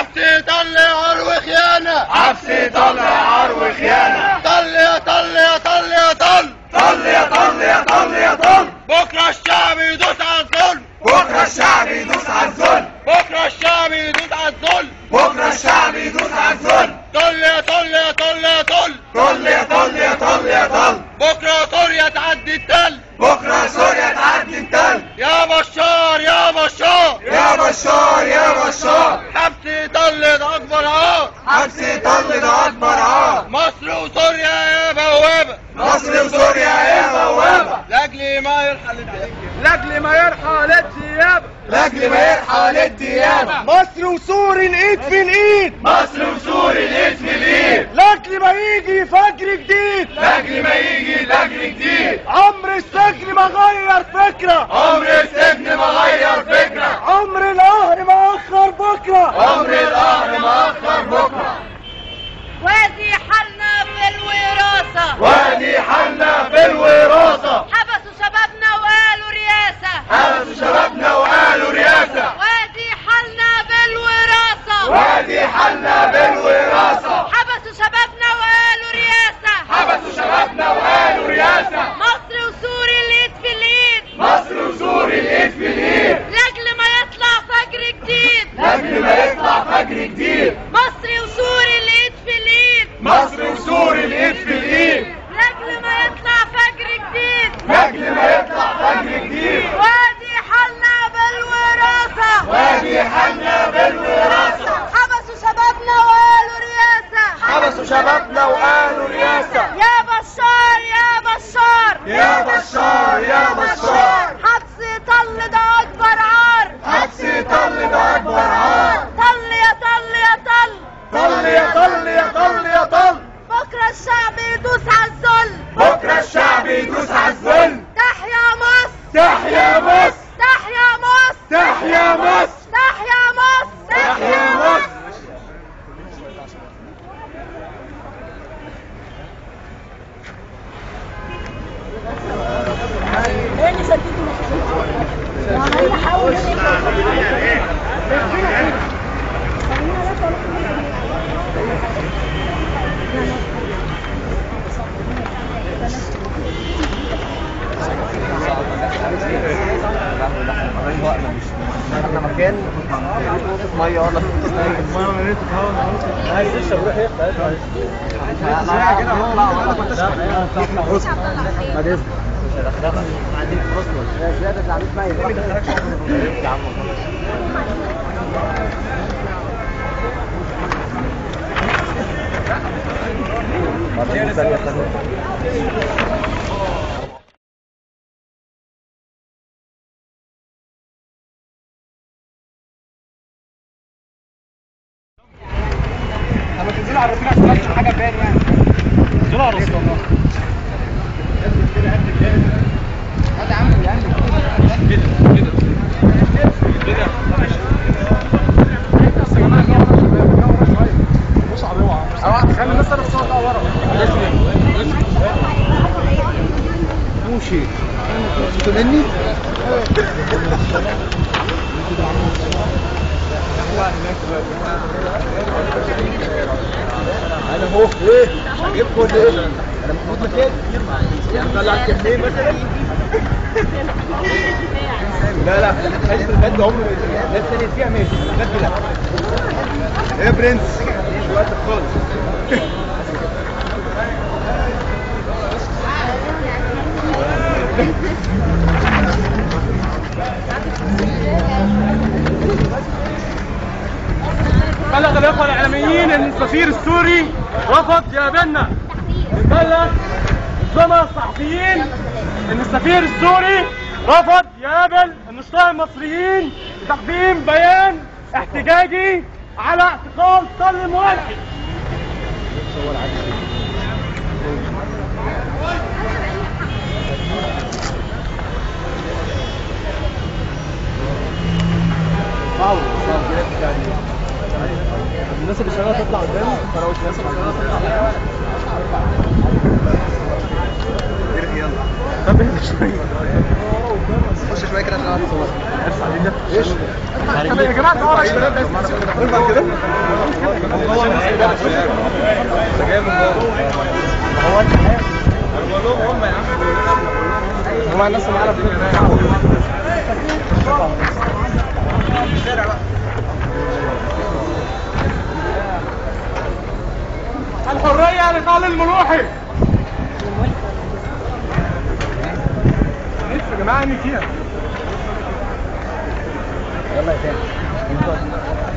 حبسي طل عار وخيانة حبسي طل عار وخيانة طل يا طل يا طل يا طل طل يا طل يا طل يا طل بكرة الشعب يدوس على الظلم بكرة الشعب يدوس على الظلم بكرة الشعب يدوس على الظلم بكرة الشعب يدوس على الظلم طل يا طل يا طل يا طل طل يا طل يا طل يا طل بكرة سوريا تعدي التل بكرة سوريا تعدي التل يا بشار يا بشار يا بشار يا بشار حبسي طل ده أكبر عار حبسي طل ده أكبر عار مصر وسوريا يا بوابة مصر وسوريا يا بوابة لاجل ما يرحل الديابة لاجل ما يرحل الديابة لاجل ما يرحل الديابة مصر وسوري الايد في الايد مصر وسوري الايد في الايد لاجل ما يجي فجر جديد لاجل ما يجي فجر جديد عمر السجن ما غير فكرة عمر السجن ما غير فكرة عمر القهر ما اخر بكرة عمر القهر ما اخر بكرة وادي حالنا في الوراثة وادي حالنا في الوراثة حبسوا شبابنا وقالوا رياسة حبسوا شبابنا وقالوا رياسة وادي حالنا بالوراثة وادي حالنا بالوراثة حبسوا شبابنا وقالوا رياسة حبسوا شبابنا وقالوا رياسة مصر وسوري الايد في الايد مصر وسوري الايد في الايد لاجل ما يطلع فجر جديد لاجل ما يطلع فجر جديد مصر وسوري الايد في الايد مصر وسوري الايد في الايد لاجل ما يطلع فجر جديد لاجل ما يطلع فجر جديد وادي حالنا بالوراثة وادي حالنا بالوراثة حبسوا شبابنا وقالوا رياسة حبسوا شبابنا وقالوا رياسة يا بشار يا بشار يا بشار يا بشار حبس طل ده اكبر عار حبسي طل ده اكبر عار طل يا طل يا طل طل يا طل يا طل يا طل بكره الشعب يدوس على الظلم بكرة الشعب يدوس على الظلم تحيا مصر تحيا مصر تحيا مصر تحيا مصر تحيا مصر تحيا مصر بلغ الاخوه الاعلاميين ان السفير السوري رفض يقابلنا بلغ الزملاء الصحفيين ان السفير السوري رفض يقابل النشطاء المصريين لتقديم بيان احتجاجي على اعتقال طل الموحد الناس اللي شغاله تطلع قدام فراوش الناس اللي شغاله تطلع طب اهدى شويه خش شويه كده عشان اعرف ايش يا جماعه تعالوا يا شباب ارفع كده هم الناس اللي معانا الحرية لقال الملوحي نفس يا جماعة نسيها يلا يا تاني